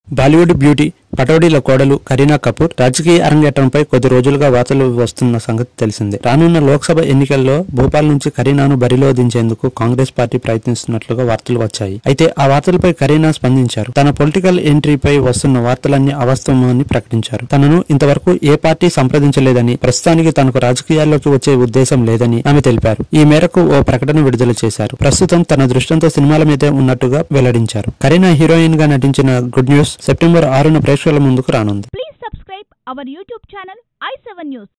Bollywood beauty పటోడీల కోడలు కరీనా కపూర్ రాజకీయ అరంగేట్రంపై కొద్ది రోజులుగా వార్తలు వస్తున్న సంగతి తెలిసిందే రానున్న లోక్సభ ఎన్నికల్లో భోపాల్ నుంచి కరీనాను బరిలో దించేందుకు కాంగ్రెస్ పార్టీ ప్రయత్నిస్తున్నట్లుగా వార్తలు వచ్చాయి అయితే ఆ వార్తలపై కరీనా స్పందించారు తన పొలిటికల్ ఎంట్రీపై వస్తున్న వార్తలన్నీ అవాస్తవమని ప్రకటించారు తనను ఇంతవరకు ఏ పార్టీ సంప్రదించలేదని ప్రస్తుతానికి తనకు రాజకీయాల్లోకి వచ్చే ఉద్దేశం లేదని ఆమె తెలిపారు ఈ మేరకు ఓ ప్రకటన విడుదల చేశారు ప్రస్తుతం తన దృష్టంతో సినిమాల మీదే ఉన్నట్టుగా వెల్లడించారు కరీనా హీరోయిన్ గా నటించిన గుడ్ న్యూస్ సెప్టెంబర్ ఆరున ప్రేక్షకుల ముందుకు రానుంది Please subscribe our YouTube channel i7 News.